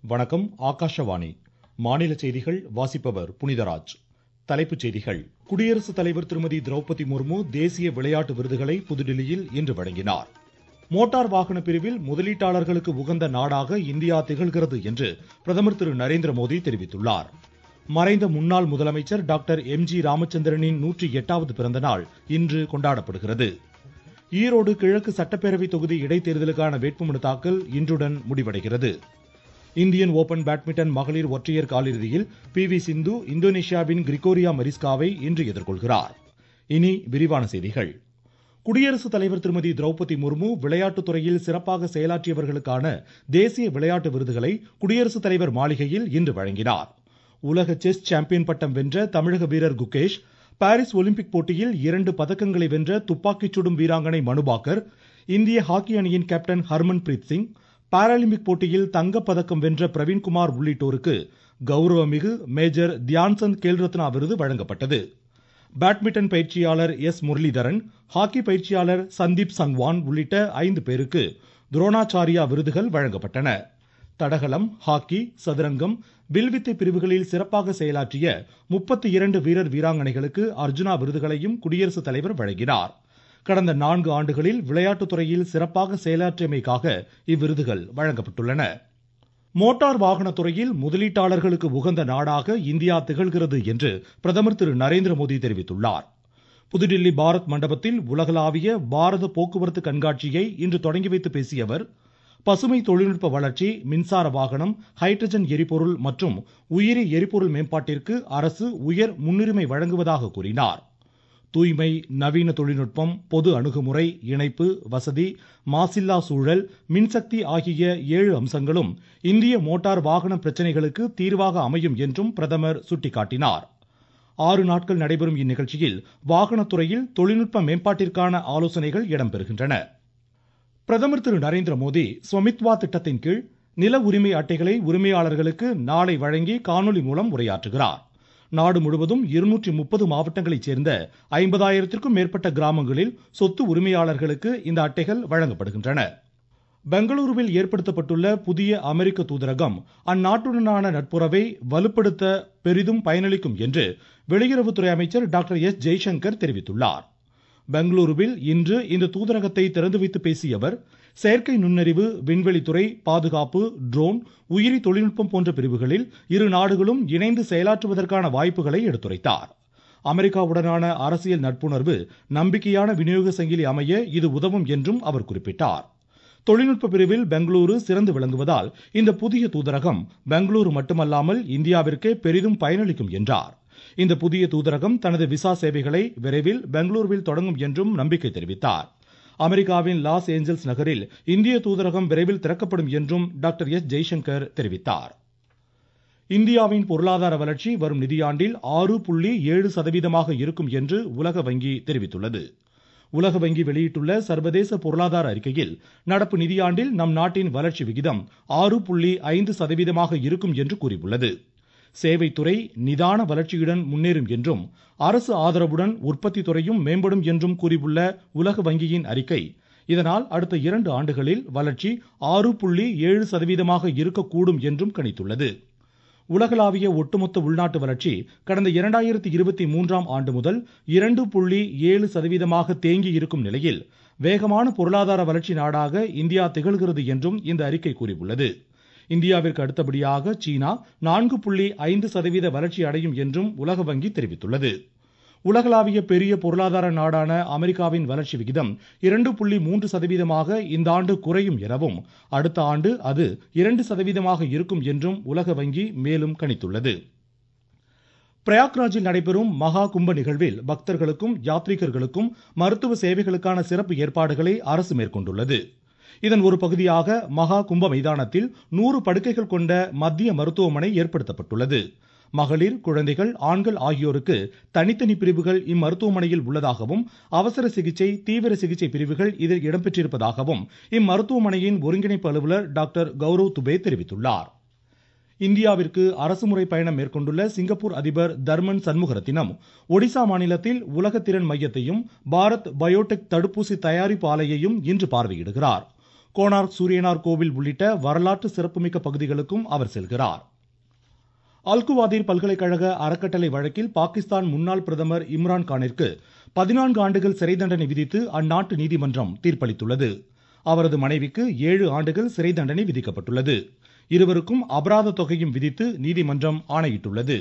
வணக்கம் ஆகாஷவாணி மாநில செய்திகள் வாசிப்பவர் புனிதராஜ் தலைப்புச் செய்திகள் குடியரசுத் தலைவர் திருமதி திரௌபதி முர்மு தேசிய விளையாட்டு விருதுகளை புதுடில்லியில் இன்று வழங்கினார் மோட்டார் வாகன பிரிவில் முதலீட்டாளர்களுக்கு உகந்த நாடாக இந்தியா திகழ்கிறது என்று பிரதமர் திரு நரேந்திர மோடி தெரிவித்துள்ளார் மறைந்த முன்னாள் முதலமைச்சர் டாக்டர் எம் ஜி ராமச்சந்திரனின் நூற்றி எட்டாவது பிறந்த நாள் இன்று கொண்டாடப்படுகிறது ஈரோடு கிழக்கு சட்டப்பேரவை தொகுதி இடைத்தேர்தலுக்கான வேட்புமனு தாக்கல் இன்றுடன் முடிவடைகிறது இந்தியன் ஓபன் பேட்மிண்டன் மகளிர் ஒற்றையர் காலிறுதியில் பி வி சிந்து இந்தோனேஷியாவின் கிரிகோரியா மரிஸ்காவை இன்று எதிர்கொள்கிறார் இனி விரிவான செய்திகள் குடியரசுத் தலைவர் திருமதி திரௌபதி முர்மு விளையாட்டுத் துறையில் சிறப்பாக செயலாற்றியவர்களுக்கான தேசிய விளையாட்டு விருதுகளை குடியரசுத் தலைவர் மாளிகையில் இன்று வழங்கினார் உலக செஸ் சாம்பியன் பட்டம் வென்ற தமிழக வீரர் குகேஷ் பாரிஸ் ஒலிம்பிக் போட்டியில் இரண்டு பதக்கங்களை வென்ற துப்பாக்கிச் சுடும் வீராங்கனை மனுபாக்கர் இந்திய ஹாக்கி அணியின் captain Harmanpreet Singh Paralympic போட்டியில் தங்கப் பதக்கம் வென்ற பிரவீன்குமார் உள்ளிட்டோருக்கு கௌரவமிகு மேஜர் தியான்சந்த் கேல்ரத்னா விருது வழங்கப்பட்டது பேட்மிண்டன் பயிற்சியாளர் எஸ் முரளிதரன் ஹாக்கி பயிற்சியாளர் சந்தீப் சங்வான் உள்ளிட்ட ஐந்து பேருக்கு துரோணாச்சாரியா விருதுகள் வழங்கப்பட்டன தடகளம் ஹாக்கி சதுரங்கம் வில்வித்தை பிரிவுகளில் சிறப்பாக செயலாற்றிய முப்பத்தி இரண்டு வீரர் வீராங்கனைகளுக்கு அர்ஜுனா விருதுகளையும் குடியரசுத் தலைவர் வழங்கினார் கடந்த நான்கு ஆண்டுகளில் விளையாட்டுத் துறையில் சிறப்பாக செயலாற்றியமைக்காக இவ்விருதுகள் வழங்கப்பட்டுள்ளன மோட்டார் வாகன துறையில் முதலீட்டாளர்களுக்கு உகந்த நாடாக இந்தியா திகழ்கிறது என்று பிரதமர் திரு நரேந்திர மோடி தெரிவித்துள்ளார் புதுடில்லி பாரத் மண்டபத்தில் உலகளாவிய பாரத போக்குவரத்து கண்காட்சியை இன்று தொடங்கி வைத்து பேசிய அவர் பசுமை தொழில்நுட்ப வளர்ச்சி மின்சார வாகனம் ஹைட்ரஜன் எரிபொருள் மற்றும் உயிரி எரிபொருள் மேம்பாட்டிற்கு அரசு உயர் முன்னுரிமை வழங்குவதாக கூறினார் தூய்மை நவீன தொழில்நுட்பம் பொது அணுகுமுறை இணைப்பு வசதி மாசில்லா சூழல் மின்சக்தி ஆகிய ஏழு அம்சங்களும் இந்திய மோட்டார் வாகன பிரச்சனைகளுக்கு தீர்வாக அமையும் என்றும் பிரதமர் சுட்டிக்காட்டினார் ஆறு நாட்கள் நடைபெறும் இந்நிகழ்ச்சியில் வாகனத்துறையில் தொழில்நுட்ப மேம்பாட்டிற்கான ஆலோசனைகள் இடம்பெறுகின்றன பிரதமர் திரு நரேந்திர மோடி ஸ்வமித்வா திட்டத்தின் கீழ் நில உரிமை அட்டைகளை உரிமையாளர்களுக்கு நாளை வழங்கி காணொலி மூலம் உரையாற்றுகிறார் நாடு முழுவதும் இருநூற்றி முப்பது மாவட்டங்களைச் சேர்ந்த ஐம்பதாயிரத்திற்கும் மேற்பட்ட கிராமங்களில் சொத்து உரிமையாளர்களுக்கு இந்த அட்டைகள் வழங்கப்படுகின்றன பெங்களூருவில் ஏற்படுத்தப்பட்டுள்ள புதிய அமெரிக்க தூதரகம் அந்நாட்டுடனான நட்புறவை வலுப்படுத்த பெரிதும் பயனளிக்கும் என்று வெளியுறவுத்துறை அமைச்சர் டாக்டர் எஸ் ஜெய்சங்கர் தெரிவித்துள்ளார் பெங்களூருவில் இன்று இந்த தூதரகத்தை திறந்து வைத்து பேசிய அவர் செயற்கை நுண்ணறிவு விண்வெளித்துறை பாதுகாப்பு ட்ரோன் உயிரி தொழில்நுட்பம் போன்ற பிரிவுகளில் இரு நாடுகளும் இணைந்து செயலாற்றுவதற்கான வாய்ப்புகளை எடுத்துரைத்தார் அமெரிக்காவுடனான அரசியல் நட்புணர்வு நம்பிக்கையான விநியோக சங்கிலி அமைய இது உதவும் என்றும் அவர் குறிப்பிட்டார் தொழில்நுட்ப பிரிவில் பெங்களூரு சிறந்து விளங்குவதால் இந்த புதிய தூதரகம் பெங்களூரு மட்டுமல்லாமல் இந்தியாவிற்கே பெரிதும் பயனளிக்கும் என்றார் இந்த புதிய தூதரகம் தனது விசா சேவைகளை விரைவில் பெங்களூருவில் தொடங்கும் என்றும் நம்பிக்கை தெரிவித்தார் அமெரிக்காவின் லாஸ் ஏஞ்சல்ஸ் நகரில் இந்திய தூதரகம் விரைவில் திறக்கப்படும் என்றும் டாக்டர் எஸ் ஜெய்சங்கர் தெரிவித்தார் இந்தியாவின் பொருளாதார வளர்ச்சி வரும் நிதியாண்டில் ஆறு புள்ளி ஏழு சதவீதமாக இருக்கும் என்று உலக வங்கி தெரிவித்துள்ளது உலக வங்கி வெளியிட்டுள்ள சர்வதேச பொருளாதார அறிக்கையில் நடப்பு நிதியாண்டில் நம் நாட்டின் வளர்ச்சி விகிதம் ஆறு புள்ளி ஐந்து சதவீதமாக இருக்கும் என்று கூறியுள்ளது சேவைத்துறை நிதான வளர்ச்சியுடன் முன்னேறும் என்றும் அரசு ஆதரவுடன் உற்பத்தி துறையும் மேம்படும் என்றும் கூறியுள்ள உலக வங்கியின் அறிக்கை இதனால் அடுத்த இரண்டு ஆண்டுகளில் வளர்ச்சி ஆறு புள்ளி ஏழு சதவீதமாக இருக்கக்கூடும் என்றும் கணித்துள்ளது உலகளாவிய ஒட்டுமொத்த உள்நாட்டு வளர்ச்சி கடந்த இரண்டாயிரத்தி இருபத்தி மூன்றாம் ஆண்டு முதல் இரண்டு புள்ளி ஏழு சதவீதமாக தேங்கி இருக்கும் நிலையில் வேகமான பொருளாதார வளர்ச்சி நாடாக இந்தியா திகழ்கிறது என்றும் இந்த அறிக்கை கூறியுள்ளது இந்தியாவிற்கு அடுத்தபடியாக சீனா நான்கு புள்ளி ஐந்து சதவீத வளர்ச்சி அடையும் என்றும் உலக வங்கி தெரிவித்துள்ளது உலகளாவிய பெரிய பொருளாதார நாடான அமெரிக்காவின் வளர்ச்சி விகிதம் இரண்டு புள்ளி மூன்று சதவீதமாக இந்த ஆண்டு குறையும் எனவும் அடுத்த ஆண்டு அது இரண்டு சதவீதமாக இருக்கும் என்றும் உலக வங்கி மேலும் கணித்துள்ளது பிரயாக்ராஜில் நடைபெறும் மகா கும்ப நிகழ்வில் பக்தர்களுக்கும் யாத்ரீகர்களுக்கும் மருத்துவ சேவைகளுக்கான சிறப்பு ஏற்பாடுகளை அரசு மேற்கொண்டுள்ளது இதன் ஒரு பகுதியாக மகா கும்ப மைதானத்தில் நூறு படுக்கைகள் கொண்ட மத்திய மருத்துவமனை ஏற்படுத்தப்பட்டுள்ளது மகளிர் குழந்தைகள் ஆண்கள் ஆகியோருக்கு தனித்தனி பிரிவுகள் இம்மருத்துவமனையில் உள்ளதாகவும் அவசர சிகிச்சை தீவிர சிகிச்சை பிரிவுகள் இதில் இடம்பெற்றிருப்பதாகவும் இம்மருத்துவமனையின் ஒருங்கிணைப்பு அலுவலர் டாக்டர் கௌரவ் துபே தெரிவித்துள்ளார் இந்தியாவிற்கு அரசுமுறை பயணம் மேற்கொண்டுள்ள சிங்கப்பூர் அதிபர் தர்மன் சண்முகரத்தினம் ஒடிசா மாநிலத்தில் உலக திறன் மையத்தையும் பாரத் பயோடெக் தடுப்பூசி தயாரிப்பு ஆலையையும் இன்று பார்வையிடுகிறார் கோனார்க் சூரியனார் கோவில் உள்ளிட்ட வரலாற்று சிறப்புமிக்க பகுதிகளுக்கும் அவர் செல்கிறார் அல்குவாதீர் பல்கலைக்கழக அறக்கட்டளை வழக்கில் பாகிஸ்தான் முன்னாள் பிரதமர் இம்ரான் கானிற்கு பதினான்கு ஆண்டுகள் சிறை தண்டனை விதித்து அந்நாட்டு நீதிமன்றம் தீர்ப்பளித்துள்ளது அவரது மனைவிக்கு ஏழு ஆண்டுகள் சிறை தண்டனை விதிக்கப்பட்டுள்ளது இருவருக்கும் அபராத தொகையும் விதித்து நீதிமன்றம் ஆணையிட்டுள்ளது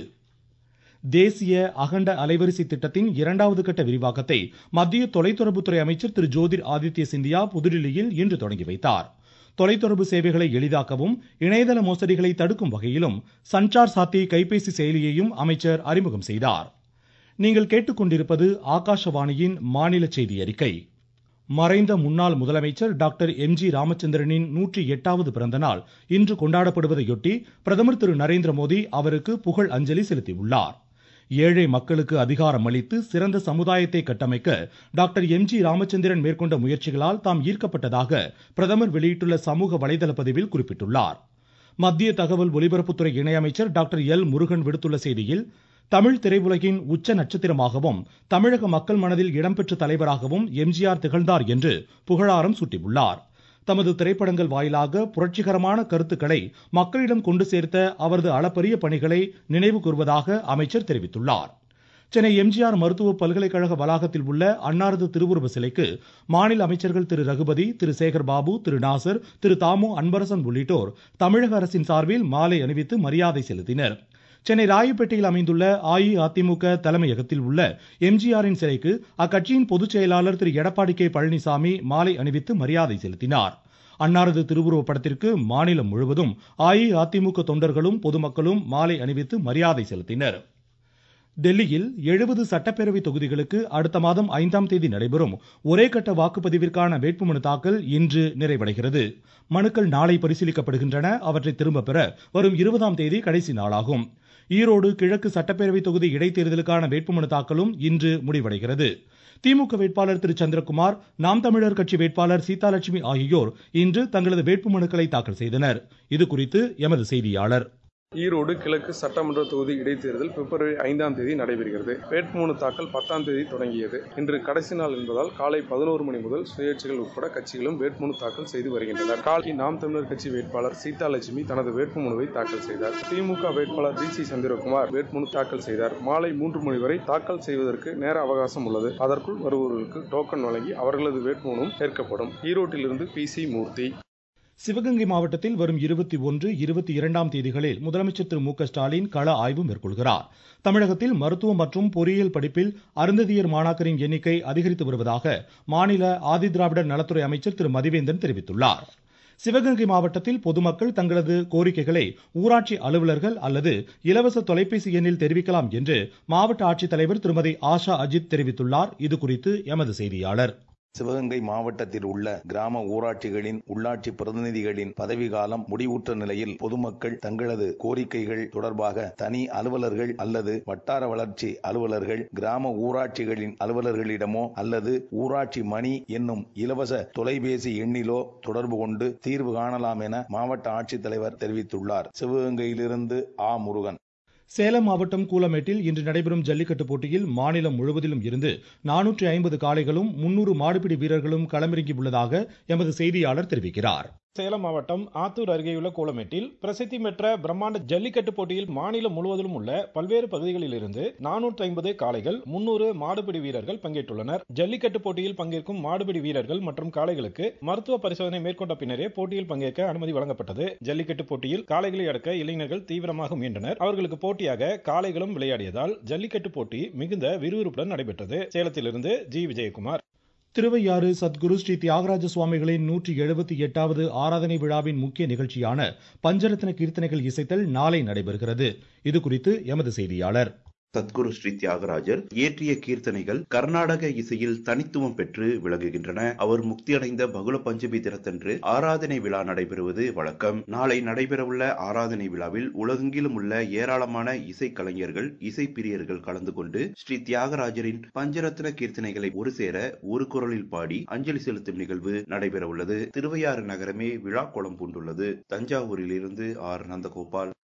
தேசிய அகண்ட அலைவரிசை திட்டத்தின் இரண்டாவது கட்ட விரிவாக்கத்தை மத்திய தொலைத்தொடர்புத்துறை அமைச்சர் திரு ஜோதிர் ஆதித்ய சிந்தியா புதுடில்லியில் இன்று தொடங்கி வைத்தார் தொலைத்தொடர்பு சேவைகளை எளிதாக்கவும் இணையதள மோசடிகளை தடுக்கும் வகையிலும் சஞ்சார் சாத்தி கைபேசி செயலியையும் அமைச்சர் அறிமுகம் செய்தார் நீங்கள் கேட்டுக்கொண்டிருப்பது ஆகாஷவாணியின் மாநில செய்தி அறிக்கை மறைந்த முன்னாள் முதலமைச்சர் டாக்டர் எம் ஜி ராமச்சந்திரனின் நூற்றி எட்டாவது பிறந்த நாள் இன்று கொண்டாடப்படுவதையொட்டி பிரதமர் திரு நரேந்திர மோடி அவருக்கு புகழ் அஞ்சலி செலுத்தியுள்ளார் ஏழை மக்களுக்கு அதிகாரம் அளித்து சிறந்த சமுதாயத்தை கட்டமைக்க டாக்டர் எம் ஜி ராமச்சந்திரன் மேற்கொண்ட முயற்சிகளால் தாம் ஈர்க்கப்பட்டதாக பிரதமர் வெளியிட்டுள்ள சமூக வலைதள பதிவில் குறிப்பிட்டுள்ளார் மத்திய தகவல் ஒலிபரப்புத்துறை இணையமைச்சர் டாக்டர் எல் முருகன் விடுத்துள்ள செய்தியில் தமிழ் திரையுலகின் உச்ச நட்சத்திரமாகவும் தமிழக மக்கள் மனதில் இடம்பெற்ற தலைவராகவும் எம்ஜிஆர் திகழ்ந்தார் என்று புகழாரம் சூட்டியுள்ளார் தமது திரைப்படங்கள் வாயிலாக புரட்சிகரமான கருத்துக்களை மக்களிடம் கொண்டு சேர்த்த அவரது அளப்பரிய பணிகளை நினைவு கூர்வதாக அமைச்சர் தெரிவித்துள்ளார் சென்னை எம்ஜிஆர் மருத்துவ பல்கலைக்கழக வளாகத்தில் உள்ள அன்னாரது திருவுருவ சிலைக்கு மாநில அமைச்சர்கள் திரு ரகுபதி திரு சேகர் பாபு திரு நாசர் திரு தாமோ அன்பரசன் உள்ளிட்டோர் தமிழக அரசின் சார்பில் மாலை அணிவித்து மரியாதை செலுத்தினர் சென்னை ராயப்பேட்டையில் அமைந்துள்ள அஇஅதிமுக தலைமையகத்தில் உள்ள எம்ஜிஆரின் சிலைக்கு அக்கட்சியின் பொதுச் செயலாளர் திரு எடப்பாடி கே பழனிசாமி மாலை அணிவித்து மரியாதை செலுத்தினார் அன்னாரது திருவுருவப் படத்திற்கு மாநிலம் முழுவதும் அஇஅதிமுக தொண்டர்களும் பொதுமக்களும் மாலை அணிவித்து மரியாதை செலுத்தினர் டெல்லியில் எழுபது சட்டப்பேரவை தொகுதிகளுக்கு அடுத்த மாதம் ஐந்தாம் தேதி நடைபெறும் ஒரே கட்ட வாக்குப்பதிவிற்கான வேட்புமனு தாக்கல் இன்று நிறைவடைகிறது மனுக்கள் நாளை பரிசீலிக்கப்படுகின்றன அவற்றை திரும்ப பெற வரும் இருபதாம் தேதி கடைசி நாளாகும் ஈரோடு கிழக்கு சட்டப்பேரவை தொகுதி இடைத்தேர்தலுக்கான வேட்புமனு தாக்கலும் இன்று முடிவடைகிறது திமுக வேட்பாளர் திரு சந்திரகுமார் நாம் தமிழர் கட்சி வேட்பாளர் சீதாலட்சுமி ஆகியோர் இன்று தங்களது வேட்புமனுக்களை தாக்கல் செய்தனர் இதுகுறித்து எமது செய்தியாளர் ஈரோடு கிழக்கு சட்டமன்ற தொகுதி இடைத்தேர்தல் பிப்ரவரி ஐந்தாம் தேதி நடைபெறுகிறது வேட்புமனு தாக்கல் பத்தாம் தேதி தொடங்கியது இன்று கடைசி நாள் என்பதால் காலை பதினோரு மணி முதல் சுயேட்சைகள் உட்பட கட்சிகளும் வேட்புமனு தாக்கல் செய்து வருகின்றனர் காலை நாம் தமிழர் கட்சி வேட்பாளர் சீதாலட்சுமி தனது வேட்புமனுவை தாக்கல் செய்தார் திமுக வேட்பாளர் ஜி சி சந்திரகுமார் வேட்புமனு தாக்கல் செய்தார் மாலை மூன்று மணி வரை தாக்கல் செய்வதற்கு நேர அவகாசம் உள்ளது அதற்குள் வருபவர்களுக்கு டோக்கன் வழங்கி அவர்களது வேட்புமனும் ஏற்கப்படும் ஈரோட்டிலிருந்து பி சி மூர்த்தி சிவகங்கை மாவட்டத்தில் வரும் இருபத்தி ஒன்று இருபத்தி இரண்டாம் தேதிகளில் முதலமைச்சர் திரு மு க ஸ்டாலின் கள ஆய்வு மேற்கொள்கிறார் தமிழகத்தில் மருத்துவம் மற்றும் பொறியியல் படிப்பில் அருந்ததியர் மாணாக்கரின் எண்ணிக்கை அதிகரித்து வருவதாக மாநில ஆதிதிராவிடர் நலத்துறை அமைச்சர் திரு மதிவேந்தன் தெரிவித்துள்ளார் சிவகங்கை மாவட்டத்தில் பொதுமக்கள் தங்களது கோரிக்கைகளை ஊராட்சி அலுவலர்கள் அல்லது இலவச தொலைபேசி எண்ணில் தெரிவிக்கலாம் என்று மாவட்ட ஆட்சித்தலைவர் திருமதி ஆஷா அஜித் தெரிவித்துள்ளார் இதுகுறித்து எமது செய்தியாளர் சிவகங்கை மாவட்டத்தில் உள்ள கிராம ஊராட்சிகளின் உள்ளாட்சி பிரதிநிதிகளின் பதவிக்காலம் முடிவுற்ற நிலையில் பொதுமக்கள் தங்களது கோரிக்கைகள் தொடர்பாக தனி அலுவலர்கள் அல்லது வட்டார வளர்ச்சி அலுவலர்கள் கிராம ஊராட்சிகளின் அலுவலர்களிடமோ அல்லது ஊராட்சி மணி என்னும் இலவச தொலைபேசி எண்ணிலோ தொடர்பு கொண்டு தீர்வு காணலாம் என மாவட்ட ஆட்சித்தலைவர் தெரிவித்துள்ளார் சிவகங்கையிலிருந்து ஆ முருகன் சேலம் மாவட்டம் கூலமேட்டில் இன்று நடைபெறும் ஜல்லிக்கட்டு போட்டியில் மாநிலம் முழுவதிலும் இருந்து நானூற்றி ஐம்பது காளைகளும் முன்னூறு மாடுபிடி வீரர்களும் களமிறங்கி உள்ளதாக எமது செய்தியாளர் தெரிவிக்கிறார் சேலம் மாவட்டம் ஆத்தூர் அருகேயுள்ள கோலமேட்டில் பிரசித்தி பெற்ற பிரம்மாண்ட ஜல்லிக்கட்டு போட்டியில் மாநிலம் முழுவதிலும் உள்ள பல்வேறு பகுதிகளில் இருந்து நானூற்றி ஐம்பது காளைகள் முன்னூறு மாடுபிடி வீரர்கள் பங்கேற்றுள்ளனர் ஜல்லிக்கட்டு போட்டியில் பங்கேற்கும் மாடுபிடி வீரர்கள் மற்றும் காளைகளுக்கு மருத்துவ பரிசோதனை மேற்கொண்ட பின்னரே போட்டியில் பங்கேற்க அனுமதி வழங்கப்பட்டது ஜல்லிக்கட்டு போட்டியில் காளைகளை அடக்க இளைஞர்கள் தீவிரமாக முயன்றனர் அவர்களுக்கு போட்டியாக காளைகளும் விளையாடியதால் ஜல்லிக்கட்டு போட்டி மிகுந்த விறுவிறுப்புடன் நடைபெற்றது சேலத்திலிருந்து ஜி விஜயகுமார் திருவையாறு சத்குரு ஸ்ரீ தியாகராஜ சுவாமிகளின் நூற்றி எழுபத்தி எட்டாவது ஆராதனை விழாவின் முக்கிய நிகழ்ச்சியான பஞ்சரத்ன கீர்த்தனைகள் இசைத்தல் நாளை நடைபெறுகிறது இதுகுறித்து எமது செய்தியாளர் சத்குரு ஸ்ரீ தியாகராஜர் இயற்றிய கீர்த்தனைகள் கர்நாடக இசையில் தனித்துவம் பெற்று விளங்குகின்றன அவர் முக்தியடைந்த பகுல பஞ்சமி தினத்தன்று ஆராதனை விழா நடைபெறுவது வழக்கம் நாளை நடைபெறவுள்ள ஆராதனை விழாவில் உலகெங்கிலும் உள்ள ஏராளமான இசை கலைஞர்கள் இசை பிரியர்கள் கலந்து கொண்டு ஸ்ரீ தியாகராஜரின் பஞ்சரத்ன கீர்த்தனைகளை ஒரு சேர ஒரு குரலில் பாடி அஞ்சலி செலுத்தும் நிகழ்வு நடைபெறவுள்ளது திருவையாறு நகரமே விழா கோலம் பூண்டுள்ளது தஞ்சாவூரில் இருந்து ஆர் நந்தகோபால்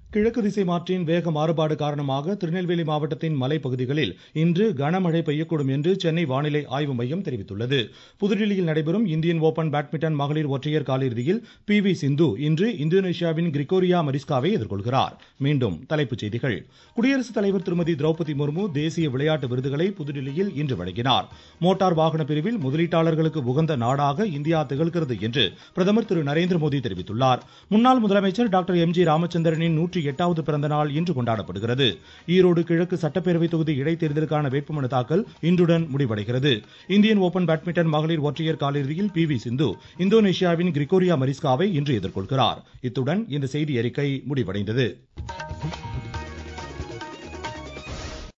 கிழக்கு திசை மாற்றின் வேக மாறுபாடு காரணமாக திருநெல்வேலி மாவட்டத்தின் மலைப்பகுதிகளில் இன்று கனமழை பெய்யக்கூடும் என்று சென்னை வானிலை ஆய்வு மையம் தெரிவித்துள்ளது புதுடில்லியில் நடைபெறும் இந்தியன் ஓபன் பேட்மிண்டன் மகளிர் ஒற்றையர் காலிறுதியில் பி வி சிந்து இன்று இந்தோனேஷியாவின் கிரிகோரியா மரிஸ்காவை எதிர்கொள்கிறார் மீண்டும் தலைப்புச் செய்திகள் குடியரசுத் தலைவர் திருமதி திரௌபதி முர்மு தேசிய விளையாட்டு விருதுகளை புதுடில்லியில் இன்று வழங்கினார் மோட்டார் வாகன பிரிவில் முதலீட்டாளர்களுக்கு உகந்த நாடாக இந்தியா திகழ்கிறது என்று பிரதமர் திரு நரேந்திர மோடி தெரிவித்துள்ளார் முன்னாள் முதலமைச்சர் டாக்டர் எம் ஜி ராமச்சந்திரனின் நூற்றி எட்டாவது பிறந்த நாள் இன்று கொண்டாடப்படுகிறது ஈரோடு கிழக்கு சட்டப்பேரவை தொகுதி இடைத்தேர்தலுக்கான வேட்புமனு தாக்கல் இன்றுடன் முடிவடைகிறது இந்தியன் ஓபன் பேட்மிண்டன் மகளிர் ஒற்றையர் காலிறுதியில் பி வி சிந்து இந்தோனேஷியாவின் கிரிகோரியா மரிஸ்காவை இன்று எதிர்கொள்கிறார் இத்துடன் இந்த செய்தி அறிக்கை முடிவடைந்தது